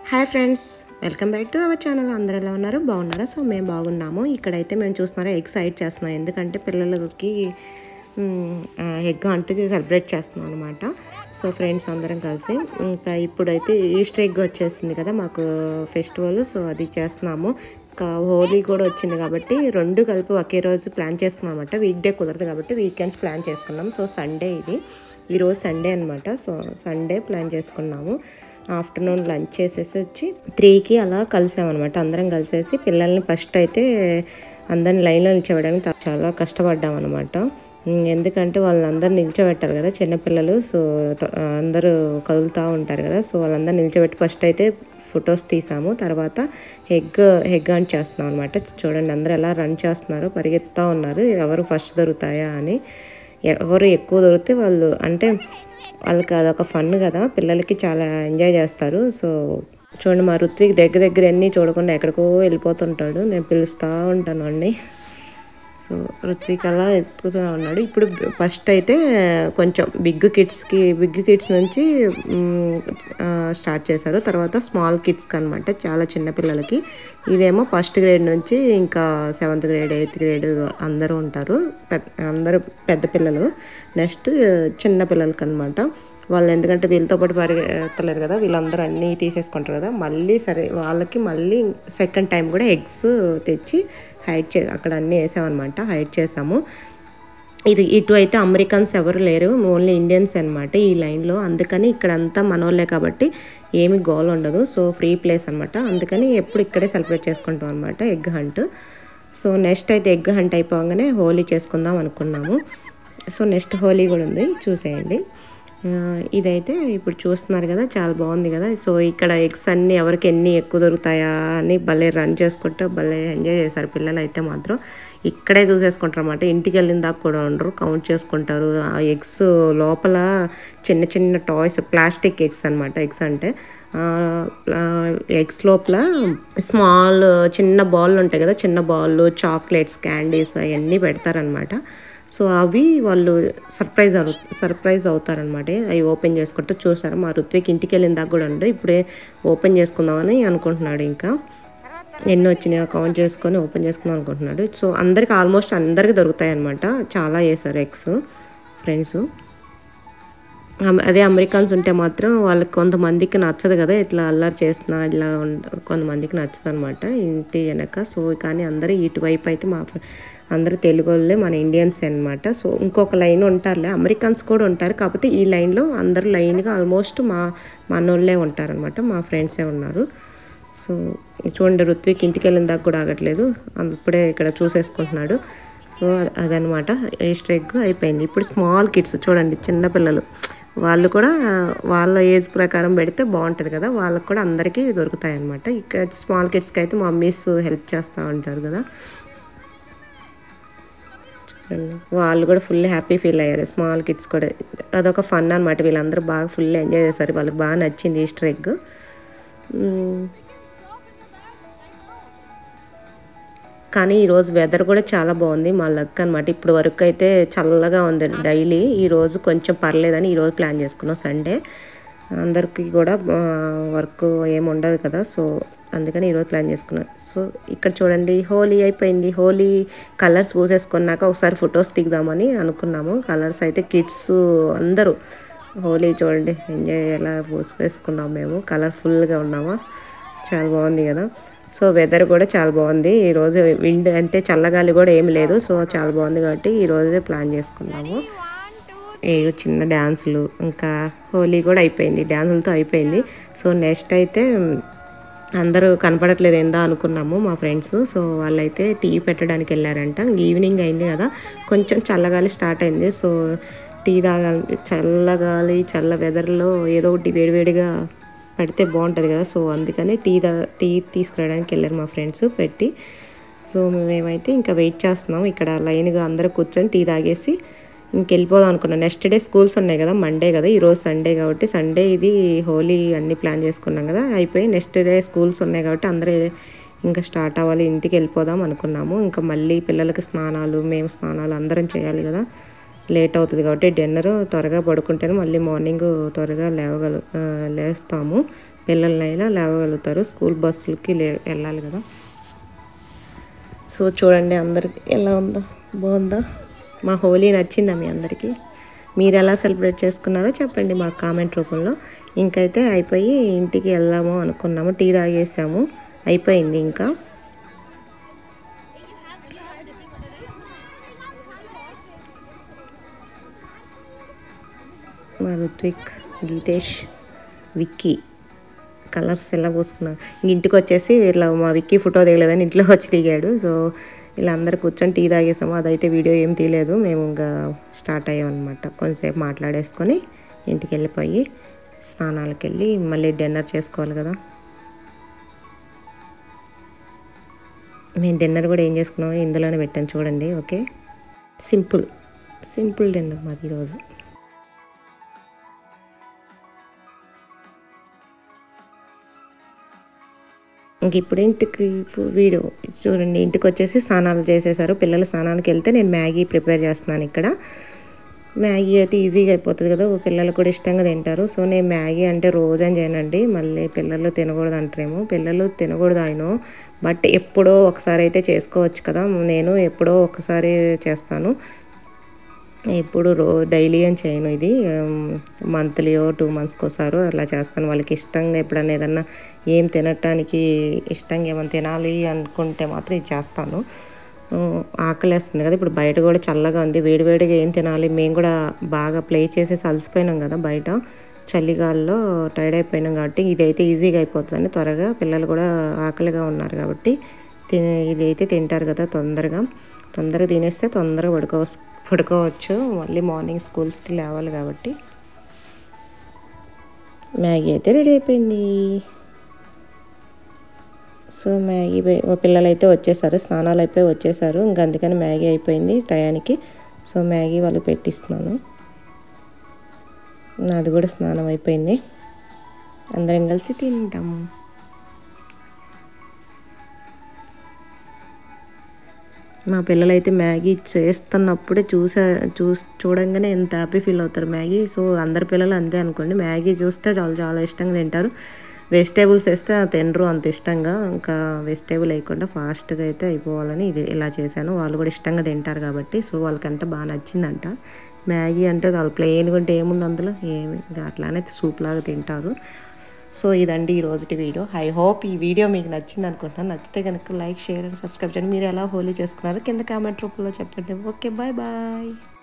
Hi friends welcome back to our channel అందరూ ఎలా ఉన్నారు బాగున్నారా సో మేము బాగున్నాము ఇక్కడైతే మేము చూస్తున్నారా ఎగ్ సైడ్ చేస్తున్నాం ఎందుకంటే పిల్లలకి ఎగ్ అంటూ సెలబ్రేట్ చేస్తున్నాం అనమాట సో ఫ్రెండ్స్ అందరం కలిసి ఇంకా ఇప్పుడైతే ఈస్టర్ ఎగ్ వచ్చేసింది కదా మాకు ఫెస్టివల్ సో అది చేస్తున్నాము ఇంకా హోలీ కూడా వచ్చింది కాబట్టి రెండు కలిపి ఒకే రోజు ప్లాన్ చేసుకున్నాం అనమాట వీక్ డే కుదరదు కాబట్టి వీకెండ్స్ ప్లాన్ చేసుకున్నాం సో సండే ఇది ఈరోజు సండే అనమాట సో సండే ప్లాన్ చేసుకున్నాము ఆఫ్టర్నూన్ లంచ్ చేసేసి వచ్చి త్రీకి అలా కలిసామన్నమాట అందరం కలిసేసి పిల్లల్ని ఫస్ట్ అయితే అందరిని లైన్లో నిల్చోబెట్టడానికి తా- చాలా కష్టపడ్డాం అనమాట ఎందుకంటే వాళ్ళందరూ నిల్చోబెట్టాలి కదా చిన్నపిల్లలు సో త- అందరూ కదులుతూ ఉంటారు కదా సో వాళ్ళందరూ నిల్చోబెట్టి ఫస్ట్ అయితే ఫొటోస్ తీసాము తర్వాత హెగ్ హెగ్ ఆన్ చేస్తున్నాం అనమాట చూడండి అందరూ ఎలా రన్ చేస్తున్నారు పరిగెత్తుతూ ఉన్నారు ఎవరు ఫస్ట్ దొరుకుతాయా అని ఎవరు ఎక్కువ దొరికితే వాళ్ళు అంటే వాళ్ళకి అదొక ఫన్ కదా పిల్లలకి చాలా ఎంజాయ్ చేస్తారు సో చూడండి మా ఋత్విక్ దగ్గర దగ్గర అన్నీ చూడకుండా ఎక్కడికో వెళ్ళిపోతుంటాడు నేను పిలుస్తూ ఉంటాను అండి సో ఋత్విక్ అలా ఎత్తుకుతూ ఉన్నాడు ఇప్పుడు ఫస్ట్ అయితే కొంచెం బిగ్ కిడ్స్కి బిగ్ కిడ్స్ నుంచి మ్, ఆ, స్టార్ట్ చేశారు తర్వాత స్మాల్ కిడ్స్కి అనమాట చాలా చిన్న పిల్లలకి ఇదేమో ఫస్ట్ గ్రేడ్ నుంచి ఇంకా సెవెంత్ గ్రేడ్ ఎయిత్ గ్రేడ్ అందరూ ఉంటారు పెద్ద అందరూ పెద్ద పిల్లలు నెక్స్ట్ చిన్న పిల్లలకి అనమాట వాళ్ళు ఎందుకంటే వీళ్ళతో పాటు పరిగెత్తలేరు కదా వీళ్ళందరూ అన్నీ తీసేసుకుంటారు కదా మళ్ళీ సరే వాళ్ళకి మళ్ళీ సెకండ్ టైం కూడా ఎగ్స్ తెచ్చి హైడ్ చే అక్కడ అన్నీ వేసామన్నమాట హైడ్ చేసాము ఇది ఇటు అయితే అమెరికన్స్ ఎవరు లేరు ఓన్లీ ఇండియన్స్ అనమాట ఈ లైన్లో అందుకని ఇక్కడ అంతా మనోళ్ళే కాబట్టి ఏమి గోల్ ఉండదు సో ఫ్రీ ప్లేస్ అనమాట అందుకని ఎప్పుడు ఇక్కడే సెలబ్రేట్ చేసుకుంటాం అనమాట ఎగ్ హంట్ సో నెక్స్ట్ అయితే ఎగ్ హంట్ అయిపోగానే హోలీ చేసుకుందాం అనుకున్నాము సో నెక్స్ట్ హోలీ కూడా ఉంది చూసేయండి ఆ, ఇదైతే ఇప్పుడు చూస్తున్నారు కదా చాలా బాగుంది కదా సో ఇక్కడ ఎగ్స్ అన్ని ఎవరికి ఎన్ని ఎక్కువ దొరుకుతాయా అని భలే రన్ చేసుకుంటూ భలే ఎంజాయ్ చేశారు పిల్లలు అయితే మాత్రం ఇక్కడే చూసేసుకుంటారు అనమాట ఇంటికి వెళ్ళిన దాకా కూడా ఉండరు కౌంట్ చేసుకుంటారు ఆ ఎగ్స్ లోపల చిన్న చిన్న టాయ్స్ ప్లాస్టిక్ ఎగ్స్ అనమాట ఎగ్స్ అంటే ఎగ్స్ లోపల స్మాల్ చిన్న బాల్ ఉంటాయి కదా చిన్న బాల్ చాక్లెట్స్ క్యాండీస్ అవన్నీ పెడతారనమాట సో అవి వాళ్ళు సర్ప్రైజ్ అవు సర్ప్రైజ్ అవుతారనమాట అవి ఓపెన్ చేసుకుంటూ చూసారు మా ఋత్విక్ ఇంటికి వెళ్ళిన దాకా కూడా ఉండు ఇప్పుడే ఓపెన్ చేసుకుందామని అనుకుంటున్నాడు ఇంకా ఎన్ని వచ్చినాయో కౌంట్ చేసుకొని ఓపెన్ చేసుకుందాం అనుకుంటున్నాడు సో అందరికి ఆల్మోస్ట్ అందరికి దొరుకుతాయి అనమాట చాలా వేసారు ఎగ్స్ ఫ్రెండ్స్ అమ- అదే అమెరికన్స్ ఉంటే మాత్రం వాళ్ళకి కొంతమందికి నచ్చదు కదా ఇట్లా అల్లరి చేస్తున్నా ఇట్లా ఉండ- కొంతమందికి నచ్చదు అనమాట ఇంటి వెనక సో కానీ అందరూ ఇటువైపు అయితే మా ఫ్రె- అందరూ తెలుగు వాళ్ళే మన ఇండియన్స్ అన్నమాట సో ఇంకొక లైన్ ఉంటారులే అమెరికన్స్ కూడా ఉంటారు కాకపోతే ఈ లైన్లో అందరూ లైన్గా ఆల్మోస్ట్ మా మనోళ్ళే ఉంటారనమాట మా ఫ్రెండ్సే ఉన్నారు సో చూడండి ఋత్విక్ ఇంటికి వెళ్ళిన దాకా కూడా ఆగట్లేదు అప్పుడే ఇక్కడ చూసేసుకుంటున్నాడు సో అ- అదనమాట ఈస్టర్ ఎగ్ అయిపోయింది ఇప్పుడు స్మాల్ కిడ్స్ చూడండి చిన్న పిల్లలు వాళ్ళు కూడా వాళ్ళ ఏజ్ ప్రకారం పెడితే బాగుంటుంది కదా వాళ్ళకి కూడా అందరికీ దొరుకుతాయి అనమాట ఇక్కడ స్మాల్ కిడ్స్కి అయితే మమ్మీస్ హెల్ప్ చేస్తూ ఉంటారు కదా చూడండి. వాళ్ళు కూడా ఫుల్ హ్యాపీ ఫీల్ అయ్యారు స్మాల్ కిడ్స్ కూడా అదొక ఫన్ అనమాట వీళ్ళందరూ బాగా ఫుల్ ఎంజాయ్ చేస్తారు వాళ్ళకి బాగా నచ్చింది ఈస్టర్ ఎగ్ మ్మ్. కానీ ఈరోజు వెదర్ కూడా చాలా బాగుంది మా లక్ అనమాట ఇప్పుడు వరకు అయితే చల్లగా ఉంది డైలీ ఈరోజు కొంచెం పర్లేదని ఈరోజు ప్లాన్ చేసుకున్నాం సండే అందరికీ కూడా వర్క్ ఏమి ఉండదు కదా సో అందుకని ఈరోజు ప్లాన్ చేసుకున్నాం సో ఇక్కడ చూడండి హోలీ అయిపోయింది హోలీ కలర్స్ పూసేసుకున్నాక ఒకసారి ఫొటోస్ దిగుదామని అనుకున్నాము కలర్స్ అయితే కిడ్స్ అందరూ హోలీ చూడండి ఎంజాయ్ ఎలా పూసుకేసుకున్నాం మేము కలర్ఫుల్గా ఉన్నామా చాలా బాగుంది కదా సో వెదర్ కూడా చాలా బాగుంది ఈరోజు విండ్ అంటే చల్లగాలి కూడా ఏమి లేదు సో చాలా బాగుంది కాబట్టి ఈ రోజే ప్లాన్ చేసుకున్నాము ఏవో చిన్న డ్యాన్సులు ఇంకా హోలీ కూడా అయిపోయింది డ్యాన్సులతో అయిపోయింది సో నెక్స్ట్ అయితే అందరూ కనపడట్లేదు ఏందా అనుకున్నాము మా ఫ్రెండ్స్ సో వాళ్ళైతే టీ పెట్టడానికి వెళ్ళారంట ఈవినింగ్ అయింది కదా కొంచెం చల్లగాలి స్టార్ట్ అయింది సో టీ తాగాలి చల్లగాలి చల్ల వెదర్లో ఏదో ఒకటి వేడివేడిగా పెడితే బాగుంటుంది కదా సో అందుకని టీ తా టీ తీసుకురావడానికి వెళ్ళారు మా ఫ్రెండ్స్ పెట్టి సో మేమైతే ఇంకా వెయిట్ చేస్తున్నాం ఇక్కడ లైన్గా అందరూ కూర్చొని టీ తాగేసి ఇంకెళ్ళిపోదాం అనుకున్నాం నెక్స్ట్ డే స్కూల్స్ ఉన్నాయి కదా మండే కదా ఈరోజు సండే కాబట్టి సండే ఇది హోలీ అన్ని ప్లాన్ చేసుకున్నాం కదా అయిపోయి నెక్స్ట్ డే స్కూల్స్ ఉన్నాయి కాబట్టి అందరూ ఇంకా స్టార్ట్ అవ్వాలి ఇంటికి వెళ్ళిపోదాం అనుకున్నాము ఇంకా మళ్ళీ పిల్లలకి స్నానాలు మేము స్నానాలు అందరం చేయాలి కదా లేట్ అవుతుంది కాబట్టి డిన్నర్ త్వరగా పడుకుంటేనే మళ్ళీ మార్నింగ్ త్వరగా లేవగల ఆ, లేస్తాము పిల్లలనైనా లేవగలుగుతారు స్కూల్ బస్సులకి లే వెళ్ళాలి కదా సో చూడండి అందరికి ఎలా ఉందో బాగుందా మా హోలీ నచ్చిందా మీ అందరికీ మీరు ఎలా సెలబ్రేట్ చేసుకున్నారో చెప్పండి మా కామెంట్ రూపంలో ఇంకైతే అయిపోయి ఇంటికి వెళ్దాము అనుకున్నాము టీ తాగేసాము అయిపోయింది ఇంకా మా రుత్విక్ గీతేష్ విక్కీ కలర్స్ ఎలా పోసుకున్నారు ఇంక ఇంటికి వచ్చేసి ఇట్లా మా విక్కీ ఫోటో దిగలేదని ఇంట్లో వచ్చి దిగాడు సో ఇలా అందరు కూర్చొని టీ తాగేసాము అదైతే వీడియో ఏం తీయలేదు మేము ఇంకా స్టార్ట్ అయ్యాం అనమాట కొంచెంసేపు మాట్లాడేసుకొని ఇంటికి వెళ్ళిపోయి స్నానాలకు వెళ్ళి మళ్ళీ డిన్నర్ చేసుకోవాలి కదా మేము డిన్నర్ కూడా ఏం చేసుకున్నామో ఇందులోనే పెట్టాను చూడండి ఓకే సింపుల్ సింపుల్ డిన్నర్ మాది ఈరోజు ఇంక ఇప్పుడు ఇంటికి ఫు- వీడియో చూడండి ఇంటికి వచ్చేసి స్నానాలు చేసేసారు పిల్లలు స్నానానికి వెళ్తే నేను మ్యాగీ ప్రిపేర్ చేస్తున్నాను ఇక్కడ మ్యాగీ అయితే ఈజీగా అయిపోతుంది కదా పిల్లలు కూడా ఇష్టంగా తింటారు సో నేను మ్యాగీ అంటే రోజు అని చేయనండి మళ్ళీ పిల్లలు తినకూడదు అంటారేమో పిల్లలు తినకూడదు ఆయన బట్ ఎప్పుడో ఒకసారి అయితే చేసుకోవచ్చు కదా నేను ఎప్పుడో ఒకసారి చేస్తాను ఎప్పుడు రో డైలీ అని చేయను ఇది మంత్లీ టూ మంత్స్కి ఒకసారి అలా చేస్తాను వాళ్ళకి ఇష్టంగా ఎప్పుడన్నా ఏదన్నా ఏం తినటానికి ఇష్టంగా ఏమైనా తినాలి అనుకుంటే మాత్రం ఇది చేస్తాను ఆ, ఆకలేస్తుంది కదా ఇప్పుడు బయట కూడా చల్లగా ఉంది వేడివేడిగా ఏం తినాలి మేము కూడా బాగా ప్లే చేసేసి అలసిపోయినాం కదా బయట చలిగాల్లో టైర్డ్ అయిపోయినాం కాబట్టి ఇదైతే ఈజీగా అయిపోతుందండి త్వరగా పిల్లలు కూడా ఆకలిగా ఉన్నారు కాబట్టి తిని ఇదైతే తింటారు కదా తొందరగా తొందరగా తినేస్తే తొందరగా పడుకో పడుకోవచ్చు మళ్ళీ మార్నింగ్ స్కూల్స్కి లేవాలి కాబట్టి మ్యాగీ అయితే రెడీ అయిపోయింది సో మ్యాగీ పై- మా పిల్లలు అయితే వచ్చేసారు స్నానాలు అయిపోయి వచ్చేసారు ఇంక అందుకని మ్యాగీ అయిపోయింది టయానికి సో మ్యాగీ వాళ్ళు పెట్టిస్తున్నాను నాది కూడా స్నానం అయిపోయింది అందరం కలిసి తింటాము మా పిల్లలైతే మ్యాగీ చేస్తున్నప్పుడే చూసా చూస్ చూడంగానే ఎంత హ్యాపీ ఫీల్ అవుతారు మ్యాగీ సో అందరి పిల్లలు అంతే అనుకోండి మ్యాగీ చూస్తే చాలా చాలా ఇష్టంగా తింటారు వెజిటేబుల్స్ వేస్తే తినరు అంత ఇష్టంగా ఇంకా వెజిటేబుల్ వేయకుండా ఫాస్ట్గా అయితే అయిపోవాలని ఇది ఇలా చేశాను వాళ్ళు కూడా ఇష్టంగా తింటారు కాబట్టి సో వాళ్ళకంటే బాగా నచ్చిందంట మ్యాగీ అంటే వాళ్ళు ప్లెయిన్గా ఉంటే ఏముంది అందులో ఏమి ఇంకా అట్లానే సూప్ లాగా తింటారు సో ఇదండి ఈ రోజుటి వీడియో ఐ హోప్ ఈ వీడియో మీకు నచ్చింది అనుకుంటున్నాను నచ్చితే కనుక లైక్ షేర్ అండ్ సబ్స్క్రైబ్ చేయండి మీరు ఎలా హోలీ చేసుకున్నారో కింద కామెంట్ రూపంలో చెప్పండి ఓకే బాయ్ బాయ్